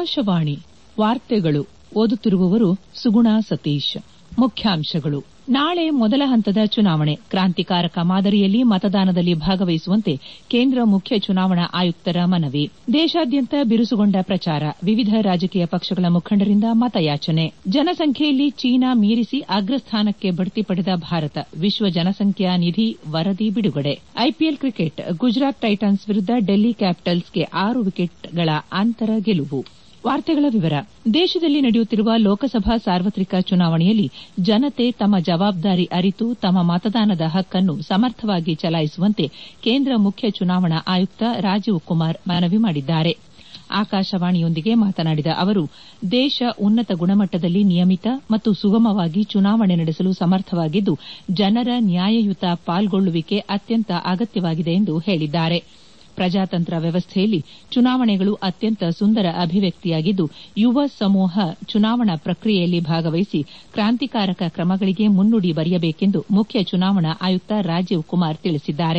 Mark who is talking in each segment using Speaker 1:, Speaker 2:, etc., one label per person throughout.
Speaker 1: ಆಕಾಶವಾಣಿ ವಾರ್ತೆಗಳು ಓದುತ್ತಿರುವವರು ಸುಗುಣಾ ಸತೀಶ್ ಮುಖ್ಯಾಂಶಗಳು ನಾಳೆ ಮೊದಲ ಹಂತದ ಚುನಾವಣೆ ಕ್ರಾಂತಿಕಾರಕ ಮಾದರಿಯಲ್ಲಿ ಮತದಾನದಲ್ಲಿ ಭಾಗವಹಿಸುವಂತೆ ಕೇಂದ್ರ ಮುಖ್ಯ ಚುನಾವಣಾ ಆಯುಕ್ತರ ಮನವಿ ದೇಶಾದ್ಯಂತ ಬಿರುಸುಗೊಂಡ ಪ್ರಚಾರ ವಿವಿಧ ರಾಜಕೀಯ ಪಕ್ಷಗಳ ಮುಖಂಡರಿಂದ ಮತಯಾಚನೆ ಜನಸಂಖ್ಯೆಯಲ್ಲಿ ಚೀನಾ ಮೀರಿಸಿ ಅಗ್ರಸ್ಥಾನಕ್ಕೆ ಬಡ್ತಿ ಪಡೆದ ಭಾರತ ವಿಶ್ವ ಜನಸಂಖ್ಯಾ ನಿಧಿ ವರದಿ ಬಿಡುಗಡೆ ಐಪಿಎಲ್ ಕ್ರಿಕೆಟ್ ಗುಜರಾತ್ ಟೈಟನ್ಸ್ ವಿರುದ್ದ ಡೆಲ್ಲಿ ಕ್ಯಾಪಿಟಲ್ಸ್ಗೆ ಆರು ವಿಕೆಟ್ಗಳ ಅಂತರ ಗೆಲುವು ದೇಶದಲ್ಲಿ ನಡೆಯುತ್ತಿರುವ ಲೋಕಸಭಾ ಸಾರ್ವತ್ರಿಕ ಚುನಾವಣೆಯಲ್ಲಿ ಜನತೆ ತಮ್ಮ ಜವಾಬ್ದಾರಿ ಅರಿತು ತಮ್ಮ ಮತದಾನದ ಹಕ್ಕನ್ನು ಸಮರ್ಥವಾಗಿ ಚಲಾಯಿಸುವಂತೆ ಕೇಂದ್ರ ಮುಖ್ಯ ಚುನಾವಣಾ ಆಯುಕ್ತ ರಾಜೀವ್ ಕುಮಾರ್ ಮನವಿ ಮಾಡಿದ್ದಾರೆ ಆಕಾಶವಾಣಿಯೊಂದಿಗೆ ಮಾತನಾಡಿದ ಅವರು ದೇಶ ಉನ್ನತ ಗುಣಮಟ್ಟದಲ್ಲಿ ನಿಯಮಿತ ಮತ್ತು ಸುಗಮವಾಗಿ ಚುನಾವಣೆ ನಡೆಸಲು ಸಮರ್ಥವಾಗಿದ್ದು ಜನರ ನ್ಯಾಯಯುತ ಪಾಲ್ಗೊಳ್ಳುವಿಕೆ ಅತ್ಯಂತ ಅಗತ್ಯವಾಗಿದೆ ಎಂದು ಹೇಳಿದ್ದಾರೆ ಪ್ರಜಾತಂತ್ರ ವ್ಯವಸ್ಥೆಯಲ್ಲಿ ಚುನಾವಣೆಗಳು ಅತ್ಯಂತ ಸುಂದರ ಅಭಿವ್ಯಕ್ತಿಯಾಗಿದ್ದು ಯುವ ಸಮೂಹ ಚುನಾವಣಾ ಪ್ರಕ್ರಿಯೆಯಲ್ಲಿ ಭಾಗವಹಿಸಿ ಕ್ರಾಂತಿಕಾರಕ ಕ್ರಮಗಳಿಗೆ ಮುನ್ನುಡಿ ಬರೆಯಬೇಕೆಂದು ಮುಖ್ಯ ಚುನಾವಣಾ ಆಯುಕ್ತ ರಾಜೀವ್ ಕುಮಾರ್ ತಿಳಿಸಿದ್ದಾರೆ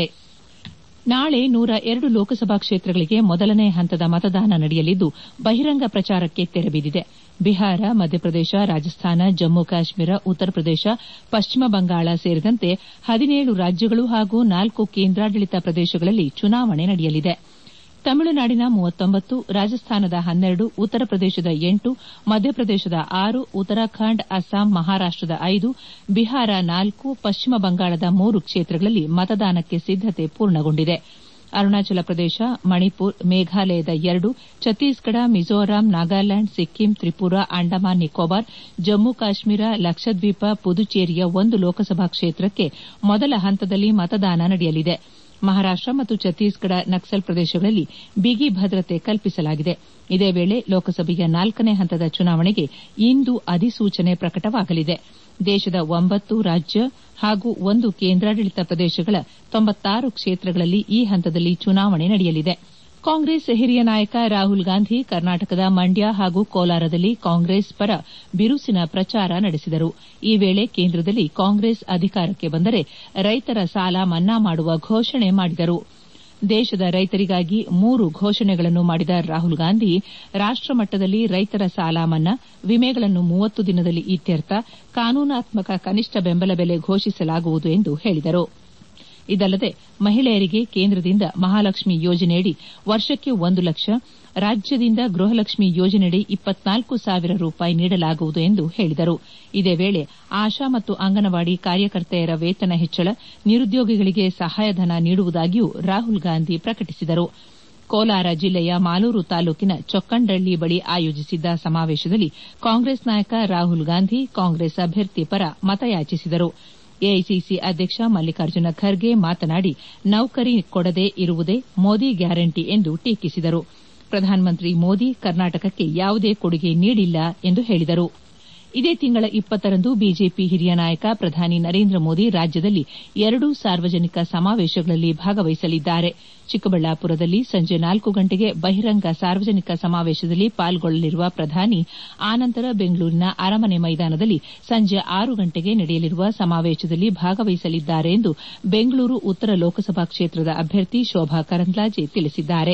Speaker 1: ನಾಳೆ ನೂರ ಎರಡು ಲೋಕಸಭಾ ಕ್ಷೇತ್ರಗಳಿಗೆ ಮೊದಲನೇ ಹಂತದ ಮತದಾನ ನಡೆಯಲಿದ್ದು ಬಹಿರಂಗ ಪ್ರಚಾರಕ್ಕೆ ತೆರೆ ಬಿದ್ದಿದೆ ಬಿಹಾರ ಮಧ್ಯಪ್ರದೇಶ ರಾಜಸ್ಥಾನ ಜಮ್ಮು ಕಾಶ್ಮೀರ ಉತ್ತರ ಪ್ರದೇಶ ಪಶ್ಚಿಮ ಬಂಗಾಳ ಸೇರಿದಂತೆ ಹದಿನೇಳು ರಾಜ್ಯಗಳು ಹಾಗೂ ನಾಲ್ಕು ಕೇಂದ್ರಾಡಳಿತ ಪ್ರದೇಶಗಳಲ್ಲಿ ಚುನಾವಣೆ ನಡೆಯಲಿದೆ ತಮಿಳುನಾಡಿನ ಮೂವತ್ತೊಂಬತ್ತು ರಾಜಸ್ಥಾನದ ಹನ್ನೆರಡು ಉತ್ತರ ಪ್ರದೇಶದ ಎಂಟು ಮಧ್ಯಪ್ರದೇಶದ ಆರು ಉತ್ತರಾಖಂಡ್ ಅಸ್ಸಾಂ ಮಹಾರಾಷ್ಟದ ಐದು ಬಿಹಾರ ನಾಲ್ಕು ಪಶ್ಚಿಮ ಬಂಗಾಳದ ಮೂರು ಕ್ಷೇತ್ರಗಳಲ್ಲಿ ಮತದಾನಕ್ಕೆ ಸಿದ್ದತೆ ಪೂರ್ಣಗೊಂಡಿದೆ ಅರುಣಾಚಲ ಪ್ರದೇಶ ಮಣಿಪುರ್ ಮೇಘಾಲಯದ ಎರಡು ಛತ್ತೀಸ್ಗಢ ಮಿಜೋರಾಂ ನಾಗಾಲ್ಯಾಂಡ್ ಸಿಕ್ಕಿಂ ತ್ರಿಪುರಾ ಅಂಡಮಾನ್ ನಿಕೋಬಾರ್ ಜಮ್ಮು ಕಾಶ್ಮೀರ ಲಕ್ಷದ್ವೀಪ ಪುದುಚೇರಿಯ ಒಂದು ಲೋಕಸಭಾ ಕ್ಷೇತ್ರಕ್ಕೆ ಮೊದಲ ಹಂತದಲ್ಲಿ ಮತದಾನ ನಡೆಯಲಿದೆ ಮಹಾರಾಷ್ಟ ಮತ್ತು ಛತ್ತೀಸ್ಗಢ ನಕ್ಸಲ್ ಪ್ರದೇಶಗಳಲ್ಲಿ ಬಿಗಿ ಭದ್ರತೆ ಕಲ್ಪಿಸಲಾಗಿದೆ ಇದೇ ವೇಳೆ ಲೋಕಸಭೆಯ ನಾಲ್ಕನೇ ಹಂತದ ಚುನಾವಣೆಗೆ ಇಂದು ಅಧಿಸೂಚನೆ ಪ್ರಕಟವಾಗಲಿದೆ ದೇಶದ ಒಂಬತ್ತು ರಾಜ್ಯ ಹಾಗೂ ಒಂದು ಕೇಂದ್ರಾಡಳಿತ ಪ್ರದೇಶಗಳ ತೊಂಬತ್ತಾರು ಕ್ಷೇತ್ರಗಳಲ್ಲಿ ಈ ಹಂತದಲ್ಲಿ ಚುನಾವಣೆ ನಡೆಯಲಿದೆ ಕಾಂಗ್ರೆಸ್ ಹಿರಿಯ ನಾಯಕ ರಾಹುಲ್ ಗಾಂಧಿ ಕರ್ನಾಟಕದ ಮಂಡ್ಯ ಹಾಗೂ ಕೋಲಾರದಲ್ಲಿ ಕಾಂಗ್ರೆಸ್ ಪರ ಬಿರುಸಿನ ಪ್ರಚಾರ ನಡೆಸಿದರು ಈ ವೇಳೆ ಕೇಂದ್ರದಲ್ಲಿ ಕಾಂಗ್ರೆಸ್ ಅಧಿಕಾರಕ್ಕೆ ಬಂದರೆ ರೈತರ ಸಾಲ ಮನ್ನಾ ಮಾಡುವ ಘೋಷಣೆ ಮಾಡಿದರು ದೇಶದ ರೈತರಿಗಾಗಿ ಮೂರು ಘೋಷಣೆಗಳನ್ನು ಮಾಡಿದ ರಾಹುಲ್ ಗಾಂಧಿ ರಾಷ್ಟ ಮಟ್ಟದಲ್ಲಿ ರೈತರ ಸಾಲ ಮನ್ನಾ ವಿಮೆಗಳನ್ನು ಮೂವತ್ತು ದಿನದಲ್ಲಿ ಇತ್ಯರ್ಥ ಕಾನೂನಾತ್ಮಕ ಕನಿಷ್ಠ ಬೆಂಬಲ ಬೆಲೆ ಘೋಷಿಸಲಾಗುವುದು ಎಂದು ಹೇಳಿದರು ಇದಲ್ಲದೆ ಮಹಿಳೆಯರಿಗೆ ಕೇಂದ್ರದಿಂದ ಮಹಾಲಕ್ಷ್ಮಿ ಯೋಜನೆಯಡಿ ವರ್ಷಕ್ಕೆ ಒಂದು ಲಕ್ಷ ರಾಜ್ಯದಿಂದ ಗೃಹಲಕ್ಷ್ಮಿ ಯೋಜನೆಯಡಿ ಇಪ್ಪತ್ನಾಲ್ಕು ಸಾವಿರ ರೂಪಾಯಿ ನೀಡಲಾಗುವುದು ಎಂದು ಹೇಳಿದರು ಇದೇ ವೇಳೆ ಆಶಾ ಮತ್ತು ಅಂಗನವಾಡಿ ಕಾರ್ಯಕರ್ತೆಯರ ವೇತನ ಹೆಚ್ಚಳ ನಿರುದ್ಯೋಗಿಗಳಿಗೆ ಸಹಾಯಧನ ನೀಡುವುದಾಗಿಯೂ ರಾಹುಲ್ ಗಾಂಧಿ ಪ್ರಕಟಿಸಿದರು ಕೋಲಾರ ಜಿಲ್ಲೆಯ ಮಾಲೂರು ತಾಲೂಕಿನ ಚೊಕ್ಕಂಡಳ್ಳಿ ಬಳಿ ಆಯೋಜಿಸಿದ್ದ ಸಮಾವೇಶದಲ್ಲಿ ಕಾಂಗ್ರೆಸ್ ನಾಯಕ ರಾಹುಲ್ ಗಾಂಧಿ ಕಾಂಗ್ರೆಸ್ ಅಭ್ಯರ್ಥಿ ಪರ ಮತಯಾಚಿಸಿದರು ಎಐಸಿಸಿ ಅಧ್ಯಕ್ಷ ಮಲ್ಲಿಕಾರ್ಜುನ ಖರ್ಗೆ ಮಾತನಾಡಿ ನೌಕರಿ ಕೊಡದೇ ಇರುವುದೇ ಮೋದಿ ಗ್ಯಾರಂಟಿ ಎಂದು ಟೀಕಿಸಿದರು ಪ್ರಧಾನಮಂತ್ರಿ ಮೋದಿ ಕರ್ನಾಟಕಕ್ಕೆ ಯಾವುದೇ ಕೊಡುಗೆ ನೀಡಿಲ್ಲ ಎಂದು ಹೇಳಿದರು ಇದೇ ತಿಂಗಳ ಇಪ್ಪತ್ತರಂದು ಬಿಜೆಪಿ ಹಿರಿಯ ನಾಯಕ ಪ್ರಧಾನಿ ನರೇಂದ್ರ ಮೋದಿ ರಾಜ್ಯದಲ್ಲಿ ಎರಡು ಸಾರ್ವಜನಿಕ ಸಮಾವೇಶಗಳಲ್ಲಿ ಭಾಗವಹಿಸಲಿದ್ದಾರೆ ಚಿಕ್ಕಬಳ್ಳಾಪುರದಲ್ಲಿ ಸಂಜೆ ನಾಲ್ಕು ಗಂಟೆಗೆ ಬಹಿರಂಗ ಸಾರ್ವಜನಿಕ ಸಮಾವೇಶದಲ್ಲಿ ಪಾಲ್ಗೊಳ್ಳಲಿರುವ ಪ್ರಧಾನಿ ಆನಂತರ ಬೆಂಗಳೂರಿನ ಅರಮನೆ ಮೈದಾನದಲ್ಲಿ ಸಂಜೆ ಆರು ಗಂಟೆಗೆ ನಡೆಯಲಿರುವ ಸಮಾವೇಶದಲ್ಲಿ ಭಾಗವಹಿಸಲಿದ್ದಾರೆ ಎಂದು ಬೆಂಗಳೂರು ಉತ್ತರ ಲೋಕಸಭಾ ಕ್ಷೇತ್ರದ ಅಭ್ಯರ್ಥಿ ಶೋಭಾ ಕರಂದ್ಲಾಜೆ ತಿಳಿಸಿದ್ದಾರೆ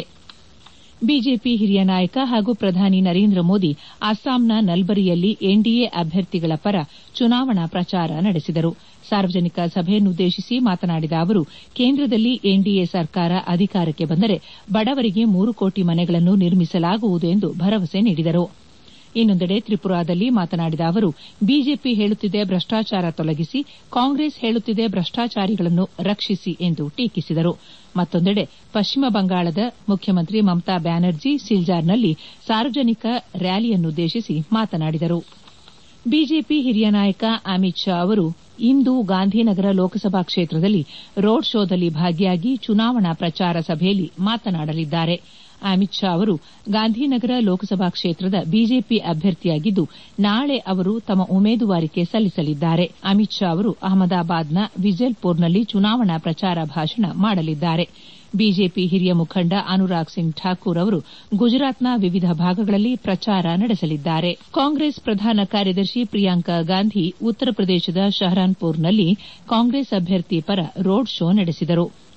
Speaker 1: ಬಿಜೆಪಿ ಹಿರಿಯ ನಾಯಕ ಹಾಗೂ ಪ್ರಧಾನಿ ನರೇಂದ್ರ ಮೋದಿ ಅಸ್ಸಾಂನ ನಲ್ಬರಿಯಲ್ಲಿ ಎನ್ಡಿಎ ಅಭ್ಯರ್ಥಿಗಳ ಪರ ಚುನಾವಣಾ ಪ್ರಚಾರ ನಡೆಸಿದರು ಸಾರ್ವಜನಿಕ ಸಭೆಯನ್ನುದ್ದೇಶಿಸಿ ಮಾತನಾಡಿದ ಅವರು ಕೇಂದ್ರದಲ್ಲಿ ಎನ್ಡಿಎ ಸರ್ಕಾರ ಅಧಿಕಾರಕ್ಕೆ ಬಂದರೆ ಬಡವರಿಗೆ ಮೂರು ಕೋಟಿ ಮನೆಗಳನ್ನು ನಿರ್ಮಿಸಲಾಗುವುದು ಎಂದು ಭರವಸೆ ನೀಡಿದರು ಇನ್ನೊಂದೆಡೆ ತ್ರಿಪುರಾದಲ್ಲಿ ಮಾತನಾಡಿದ ಅವರು ಬಿಜೆಪಿ ಹೇಳುತ್ತಿದೆ ಭ್ರಷ್ಟಾಚಾರ ತೊಲಗಿಸಿ ಕಾಂಗ್ರೆಸ್ ಹೇಳುತ್ತಿದೆ ಭ್ರಷ್ಟಾಚಾರಿಗಳನ್ನು ರಕ್ಷಿಸಿ ಎಂದು ಟೀಕಿಸಿದರು ಮತ್ತೊಂದೆಡೆ ಪಶ್ಚಿಮ ಬಂಗಾಳದ ಮುಖ್ಯಮಂತ್ರಿ ಮಮತಾ ಬ್ಯಾನರ್ಜಿ ಸಿಲ್ಚಾರ್ನಲ್ಲಿ ಸಾರ್ವಜನಿಕ ರ್ಯಾಲಿಯನ್ನುದ್ದೇಶಿಸಿ ಮಾತನಾಡಿದರು ಬಿಜೆಪಿ ಹಿರಿಯ ನಾಯಕ ಅಮಿತ್ ಶಾ ಅವರು ಇಂದು ಗಾಂಧಿನಗರ ಲೋಕಸಭಾ ಕ್ಷೇತ್ರದಲ್ಲಿ ರೋಡ್ ಶೋದಲ್ಲಿ ಭಾಗಿಯಾಗಿ ಚುನಾವಣಾ ಪ್ರಚಾರ ಸಭೆಯಲ್ಲಿ ಮಾತನಾಡಲಿದ್ದಾರೆ ಅಮಿತ್ ಶಾ ಅವರು ಗಾಂಧಿನಗರ ಲೋಕಸಭಾ ಕ್ಷೇತ್ರದ ಬಿಜೆಪಿ ಅಭ್ಯರ್ಥಿಯಾಗಿದ್ದು ನಾಳೆ ಅವರು ತಮ್ಮ ಉಮೇದುವಾರಿಕೆ ಸಲ್ಲಿಸಲಿದ್ದಾರೆ ಅಮಿತ್ ಶಾ ಅವರು ಅಹಮದಾಬಾದ್ನ ವಿಜಲ್ಪುರ್ನಲ್ಲಿ ಚುನಾವಣಾ ಪ್ರಚಾರ ಭಾಷಣ ಮಾಡಲಿದ್ದಾರೆ ಬಿಜೆಪಿ ಹಿರಿಯ ಮುಖಂಡ ಅನುರಾಗ್ ಸಿಂಗ್ ಠಾಕೂರ್ ಅವರು ಗುಜರಾತ್ನ ವಿವಿಧ ಭಾಗಗಳಲ್ಲಿ ಪ್ರಚಾರ ನಡೆಸಲಿದ್ದಾರೆ ಕಾಂಗ್ರೆಸ್ ಪ್ರಧಾನ ಕಾರ್ಯದರ್ಶಿ ಪ್ರಿಯಾಂಕಾ ಗಾಂಧಿ ಉತ್ತರ ಪ್ರದೇಶದ ಶಹರಾನ್ಪುರ್ನಲ್ಲಿ ಕಾಂಗ್ರೆಸ್ ಅಭ್ಯರ್ಥಿ ಪರ ರೋಡ್ ಶೋ ನಡೆಸಿದರು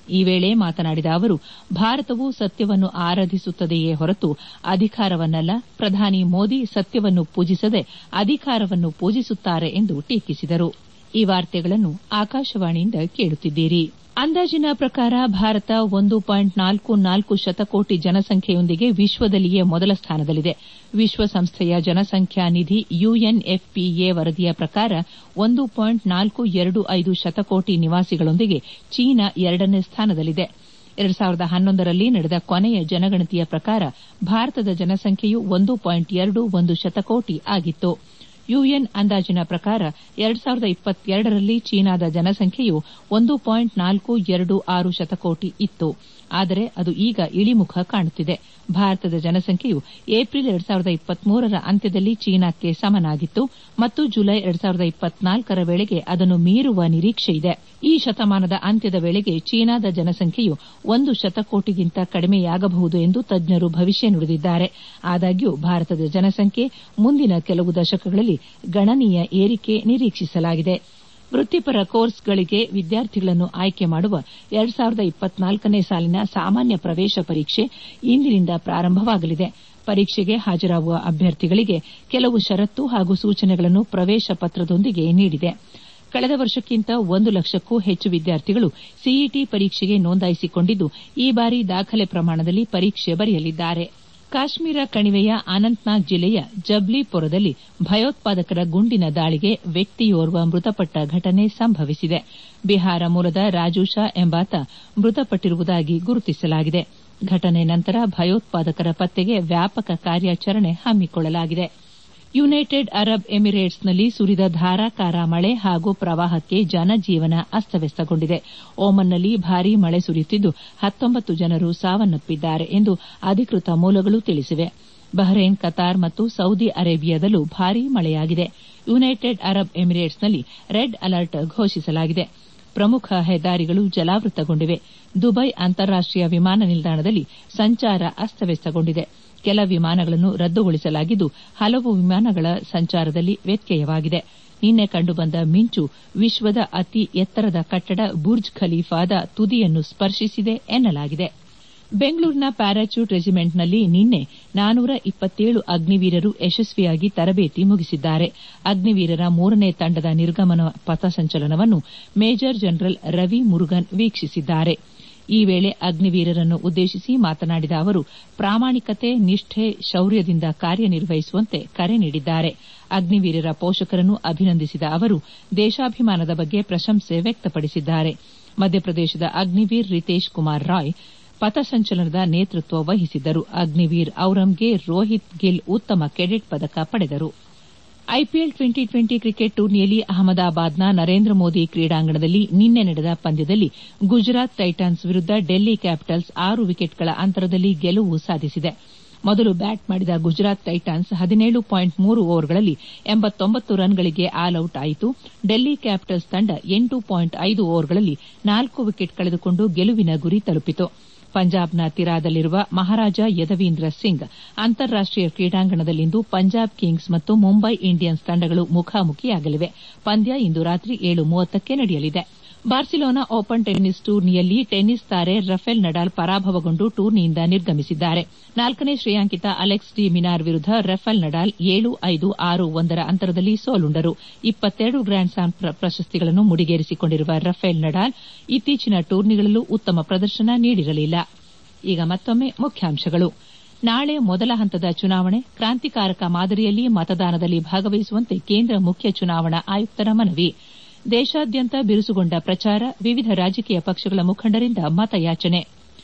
Speaker 1: ಈ ವೇಳೆ ಮಾತನಾಡಿದ ಅವರು ಭಾರತವು ಸತ್ಯವನ್ನು ಆರಾಧಿಸುತ್ತದೆಯೇ ಹೊರತು ಅಧಿಕಾರವನ್ನಲ್ಲ ಪ್ರಧಾನಿ ಮೋದಿ ಸತ್ಯವನ್ನು ಪೂಜಿಸದೆ ಅಧಿಕಾರವನ್ನು ಪೂಜಿಸುತ್ತಾರೆ ಎಂದು ಟೀಕಿಸಿದರು ಈ ವಾರ್ತೆಗಳನ್ನು ಆಕಾಶವಾಣಿಯಿಂದ ಕೇಳುತ್ತಿದ್ದೀರಿ ಅಂದಾಜಿನ ಪ್ರಕಾರ ಭಾರತ ಒಂದು ಪಾಯಿಂಟ್ ನಾಲ್ಕು ನಾಲ್ಕು ಶತಕೋಟಿ ಜನಸಂಖ್ಯೆಯೊಂದಿಗೆ ವಿಶ್ವದಲ್ಲಿಯೇ ಮೊದಲ ಸ್ಥಾನದಲ್ಲಿದೆ ವಿಶ್ವಸಂಸ್ಥೆಯ ಜನಸಂಖ್ಯಾ ನಿಧಿ ಯುಎನ್ಎಫ್ಪಿಎ ವರದಿಯ ಪ್ರಕಾರ ಒಂದು ಪಾಯಿಂಟ್ ನಾಲ್ಕು ಎರಡು ಐದು ಶತಕೋಟಿ ನಿವಾಸಿಗಳೊಂದಿಗೆ ಚೀನಾ ಎರಡನೇ ಸ್ಥಾನದಲ್ಲಿದೆ ಎರಡು ಸಾವಿರದ ಹನ್ನೊಂದರಲ್ಲಿ ನಡೆದ ಕೊನೆಯ ಜನಗಣತಿಯ ಪ್ರಕಾರ ಭಾರತದ ಜನಸಂಖ್ಯೆಯು ಒಂದು ಪಾಯಿಂಟ್ ಎರಡು ಒಂದು ಶತಕೋಟಿ ಆಗಿತ್ತು ಯುಎನ್ ಅಂದಾಜಿನ ಪ್ರಕಾರ ಎರಡು ಸಾವಿರದ ಇಪ್ಪತ್ತೆರಡರಲ್ಲಿ ಚೀನಾದ ಜನಸಂಖ್ಯೆಯು ಒಂದು ಪಾಯಿಂಟ್ ನಾಲ್ಕು ಎರಡು ಆರು ಶತಕೋಟಿ ಇತ್ತು ಆದರೆ ಅದು ಈಗ ಇಳಿಮುಖ ಕಾಣುತ್ತಿದೆ ಭಾರತದ ಜನಸಂಖ್ಯೆಯು ಏಪ್ರಿಲ್ ಎರಡು ಸಾವಿರದ ಇಪ್ಪತ್ಮೂರರ ಅಂತ್ಯದಲ್ಲಿ ಚೀನಾಕ್ಕೆ ಸಮನಾಗಿತ್ತು ಮತ್ತು ಜುಲೈ ಎರಡು ಸಾವಿರದ ಇಪ್ಪತ್ನಾಲ್ಕರ ವೇಳೆಗೆ ಅದನ್ನು ಮೀರುವ ನಿರೀಕ್ಷೆಯಿದೆ ಈ ಶತಮಾನದ ಅಂತ್ಯದ ವೇಳೆಗೆ ಚೀನಾದ ಜನಸಂಖ್ಯೆಯು ಒಂದು ಶತಕೋಟಿಗಿಂತ ಕಡಿಮೆಯಾಗಬಹುದು ಎಂದು ತಜ್ಞರು ಭವಿಷ್ಯ ನುಡಿದಿದ್ದಾರೆ ಆದಾಗ್ಯೂ ಭಾರತದ ಜನಸಂಖ್ಯೆ ಮುಂದಿನ ಕೆಲವು ದಶಕಗಳಲ್ಲಿ ಗಣನೀಯ ಏರಿಕೆ ನಿರೀಕ್ಷಿಸಲಾಗಿದೆ ವೃತ್ತಿಪರ ಕೋರ್ಸ್ಗಳಿಗೆ ವಿದ್ಯಾರ್ಥಿಗಳನ್ನು ಆಯ್ಕೆ ಮಾಡುವ ಎರಡು ಸಾವಿರದ ಇಪ್ಪತ್ನಾಲ್ಕನೇ ಸಾಲಿನ ಸಾಮಾನ್ಯ ಪ್ರವೇಶ ಪರೀಕ್ಷೆ ಇಂದಿನಿಂದ ಪ್ರಾರಂಭವಾಗಲಿದೆ ಪರೀಕ್ಷೆಗೆ ಹಾಜರಾಗುವ ಅಭ್ಯರ್ಥಿಗಳಿಗೆ ಕೆಲವು ಷರತ್ತು ಹಾಗೂ ಸೂಚನೆಗಳನ್ನು ಪ್ರವೇಶ ಪತ್ರದೊಂದಿಗೆ ನೀಡಿದೆ ಕಳೆದ ವರ್ಷಕ್ಕಿಂತ ಒಂದು ಲಕ್ಷಕ್ಕೂ ಹೆಚ್ಚು ವಿದ್ಯಾರ್ಥಿಗಳು ಸಿಇಟಿ ಪರೀಕ್ಷೆಗೆ ನೋಂದಾಯಿಸಿಕೊಂಡಿದ್ದು ಈ ಬಾರಿ ದಾಖಲೆ ಪ್ರಮಾಣದಲ್ಲಿ ಪರೀಕ್ಷೆ ಬರೆಯಲಿದ್ದಾರೆ ಕಾಶ್ಮೀರ ಕಣಿವೆಯ ಅನಂತ್ನಾಗ್ ಜಿಲ್ಲೆಯ ಜಬ್ಲಿಪುರದಲ್ಲಿ ಭಯೋತ್ಪಾದಕರ ಗುಂಡಿನ ದಾಳಿಗೆ ವ್ಯಕ್ತಿಯೋರ್ವ ಮೃತಪಟ್ಟ ಘಟನೆ ಸಂಭವಿಸಿದೆ ಬಿಹಾರ ಮೂಲದ ರಾಜು ಶಾ ಎಂಬಾತ ಮೃತಪಟ್ಟಿರುವುದಾಗಿ ಗುರುತಿಸಲಾಗಿದೆ ಘಟನೆ ನಂತರ ಭಯೋತ್ಪಾದಕರ ಪತ್ತೆಗೆ ವ್ಯಾಪಕ ಕಾರ್ಯಾಚರಣೆ ಹಮ್ಮಿಕೊಳ್ಳಲಾಗಿದೆ ಯುನೈಟೆಡ್ ಅರಬ್ ಎಮಿರೇಟ್ಸ್ನಲ್ಲಿ ಸುರಿದ ಧಾರಾಕಾರ ಮಳೆ ಹಾಗೂ ಪ್ರವಾಹಕ್ಕೆ ಜನಜೀವನ ಅಸ್ತವ್ಯಸ್ತಗೊಂಡಿದೆ ಓಮನ್ನಲ್ಲಿ ಭಾರೀ ಮಳೆ ಸುರಿಯುತ್ತಿದ್ದು ಹತ್ತೊಂಬತ್ತು ಜನರು ಸಾವನ್ನಪ್ಪಿದ್ದಾರೆ ಎಂದು ಅಧಿಕೃತ ಮೂಲಗಳು ತಿಳಿಸಿವೆ ಬಹ್ರೇನ್ ಕತಾರ್ ಮತ್ತು ಸೌದಿ ಅರೇಬಿಯಾದಲ್ಲೂ ಭಾರೀ ಮಳೆಯಾಗಿದೆ ಯುನೈಟೆಡ್ ಅರಬ್ ಎಮಿರೇಟ್ಸ್ನಲ್ಲಿ ರೆಡ್ ಅಲರ್ಟ್ ಘೋಷಿಸಲಾಗಿದೆ ಪ್ರಮುಖ ಹೆದ್ದಾರಿಗಳು ಜಲಾವೃತಗೊಂಡಿವೆ ದುಬೈ ಅಂತಾರಾಷ್ಟೀಯ ವಿಮಾನ ನಿಲ್ದಾಣದಲ್ಲಿ ಸಂಚಾರ ಅಸ್ತವ್ಯಸ್ತಗೊಂಡಿದೆ ಕೆಲ ವಿಮಾನಗಳನ್ನು ರದ್ದುಗೊಳಿಸಲಾಗಿದ್ದು ಹಲವು ವಿಮಾನಗಳ ಸಂಚಾರದಲ್ಲಿ ವ್ಯತ್ಯಯವಾಗಿದೆ ನಿನ್ನೆ ಕಂಡುಬಂದ ಮಿಂಚು ವಿಶ್ವದ ಅತಿ ಎತ್ತರದ ಕಟ್ಟಡ ಬುರ್ಜ್ ಖಲೀಫಾದ ತುದಿಯನ್ನು ಸ್ಪರ್ಶಿಸಿದೆ ಎನ್ನಲಾಗಿದೆ ಬೆಂಗಳೂರಿನ ಪ್ಯಾರಾಚೂಟ್ ರೆಜಿಮೆಂಟ್ನಲ್ಲಿ ನಿನ್ನೆ ನಾನೂರ ಇಪ್ಪತ್ತೇಳು ಅಗ್ನಿವೀರರು ಯಶಸ್ವಿಯಾಗಿ ತರಬೇತಿ ಮುಗಿಸಿದ್ದಾರೆ ಅಗ್ನಿವೀರರ ಮೂರನೇ ತಂಡದ ನಿರ್ಗಮನ ಪಥಸಂಚಲನವನ್ನು ಮೇಜರ್ ಜನರಲ್ ರವಿ ಮುರುಗನ್ ವೀಕ್ಷಿಸಿದ್ದಾರೆ ಈ ವೇಳೆ ಅಗ್ನಿವೀರರನ್ನು ಉದ್ದೇಶಿಸಿ ಮಾತನಾಡಿದ ಅವರು ಪ್ರಾಮಾಣಿಕತೆ ನಿಷ್ಠೆ ಶೌರ್ಯದಿಂದ ಕಾರ್ಯನಿರ್ವಹಿಸುವಂತೆ ಕರೆ ನೀಡಿದ್ದಾರೆ ಅಗ್ನಿವೀರರ ಪೋಷಕರನ್ನು ಅಭಿನಂದಿಸಿದ ಅವರು ದೇಶಾಭಿಮಾನದ ಬಗ್ಗೆ ಪ್ರಶಂಸೆ ವ್ಯಕ್ತಪಡಿಸಿದ್ದಾರೆ ಮಧ್ಯಪ್ರದೇಶದ ಅಗ್ನಿವೀರ್ ರಿತೇಶ್ ಕುಮಾರ್ ರಾಯ್ ಪಥಸಂಚಲನದ ನೇತೃತ್ವ ವಹಿಸಿದ್ದರು ಅಗ್ನಿವೀರ್ ಔರಂಗೆ ರೋಹಿತ್ ಗಿಲ್ ಉತ್ತಮ ಕೆಡೆಟ್ ಪದಕ ಪಡೆದರು ಐಪಿಎಲ್ ಟ್ವೆಂಟಿ ಟ್ವೆಂಟಿ ಕ್ರಿಕೆಟ್ ಟೂರ್ನಿಯಲ್ಲಿ ಅಹಮದಾಬಾದ್ನ ನರೇಂದ್ರ ಮೋದಿ ಕ್ರೀಡಾಂಗಣದಲ್ಲಿ ನಿನ್ನೆ ನಡೆದ ಪಂದ್ಯದಲ್ಲಿ ಗುಜರಾತ್ ಟೈಟಾನ್ಸ್ ವಿರುದ್ದ ಡೆಲ್ಲಿ ಕ್ಯಾಪಿಟಲ್ಸ್ ಆರು ವಿಕೆಟ್ಗಳ ಅಂತರದಲ್ಲಿ ಗೆಲುವು ಸಾಧಿಸಿದೆ ಮೊದಲು ಬ್ಯಾಟ್ ಮಾಡಿದ ಗುಜರಾತ್ ಟೈಟಾನ್ಸ್ ಹದಿನೇಳು ಪಾಯಿಂಟ್ ಮೂರು ಓವರ್ಗಳಲ್ಲಿ ಎಂಬತ್ತೊಂಬತ್ತು ರನ್ಗಳಿಗೆ ಆಲ್ಔಟ್ ಆಯಿತು ಡೆಲ್ಲಿ ಕ್ಯಾಪಿಟಲ್ಸ್ ತಂಡ ಎಂಟು ಪಾಯಿಂಟ್ ಐದು ಓವರ್ಗಳಲ್ಲಿ ನಾಲ್ಕು ವಿಕೆಟ್ ಕಳೆದುಕೊಂಡು ಗೆಲುವಿನ ಗುರಿ ತಲುಪಿತು ಪಂಜಾಬ್ನ ತಿರಾದಲ್ಲಿರುವ ಮಹಾರಾಜ ಯದವೀಂದ್ರ ಸಿಂಗ್ ಅಂತಾರಾಷ್ಟೀಯ ಕ್ರೀಡಾಂಗಣದಲ್ಲಿಂದು ಪಂಜಾಬ್ ಕಿಂಗ್ಸ್ ಮತ್ತು ಮುಂಬೈ ಇಂಡಿಯನ್ಸ್ ತಂಡಗಳು ಮುಖಾಮುಖಿಯಾಗಲಿವೆ ಪಂದ್ಯ ಇಂದು ರಾತ್ರಿ ಏಳು ಮೂವತ್ತಕ್ಕೆ ನಡೆಯಲಿದೆ ಬಾರ್ಸಿಲೋನಾ ಓಪನ್ ಟೆನ್ನಿಸ್ ಟೂರ್ನಿಯಲ್ಲಿ ಟೆನ್ನಿಸ್ ತಾರೆ ರಫೇಲ್ ನಡಾಲ್ ಪರಾಭವಗೊಂಡು ಟೂರ್ನಿಯಿಂದ ನಿರ್ಗಮಿಸಿದ್ದಾರೆ ನಾಲ್ಕನೇ ಶ್ರೇಯಾಂಕಿತ ಅಲೆಕ್ಸ್ ಡಿ ಮಿನಾರ್ ವಿರುದ್ದ ರಫೇಲ್ ನಡಾಲ್ ಏಳು ಐದು ಆರು ಒಂದರ ಅಂತರದಲ್ಲಿ ಸೋಲುಂಡರು ಇಪ್ಪತ್ತೆರಡು ಗ್ರ್ಯಾಂಡ್ ಸ್ಲಾಮ್ ಪ್ರಶಸ್ತಿಗಳನ್ನು ಮುಡಿಗೇರಿಸಿಕೊಂಡಿರುವ ರಫೇಲ್ ನಡಾಲ್ ಇತ್ತೀಚಿನ ಟೂರ್ನಿಗಳಲ್ಲೂ ಉತ್ತಮ ಪ್ರದರ್ಶನ ನೀಡಿರಲಿಲ್ಲ ಈಗ ಮತ್ತೊಮ್ಮೆ ಮುಖ್ಯಾಂಶಗಳು ನಾಳೆ ಮೊದಲ ಹಂತದ ಚುನಾವಣೆ ಕ್ರಾಂತಿಕಾರಕ ಮಾದರಿಯಲ್ಲಿ ಮತದಾನದಲ್ಲಿ ಭಾಗವಹಿಸುವಂತೆ ಕೇಂದ್ರ ಮುಖ್ಯ ಚುನಾವಣಾ ಆಯುಕ್ತರ ಮನವಿ ದೇಶಾದ್ಯಂತ ಬಿರುಸುಗೊಂಡ ಪ್ರಚಾರ ವಿವಿಧ ರಾಜಕೀಯ ಪಕ್ಷಗಳ ಮುಖಂಡರಿಂದ ಮತಯಾಚನೆ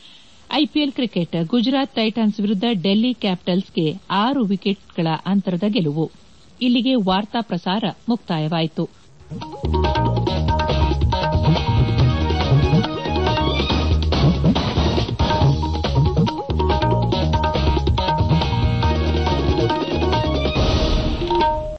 Speaker 1: ಐಪಿಎಲ್ ಕ್ರಿಕೆಟ್ ಗುಜರಾತ್ ಟೈಟಾನ್ಸ್ ವಿರುದ್ದ ಡೆಲ್ಲಿ ಕ್ಯಾಪಿಟಲ್ಸ್ಗೆ ಆರು ವಿಕೆಟ್ಗಳ ಅಂತರದ ಗೆಲುವು ಇಲ್ಲಿಗೆ ವಾರ್ತಾ ಪ್ರಸಾರ ಮುಕ್ತಾಯವಾಯಿತು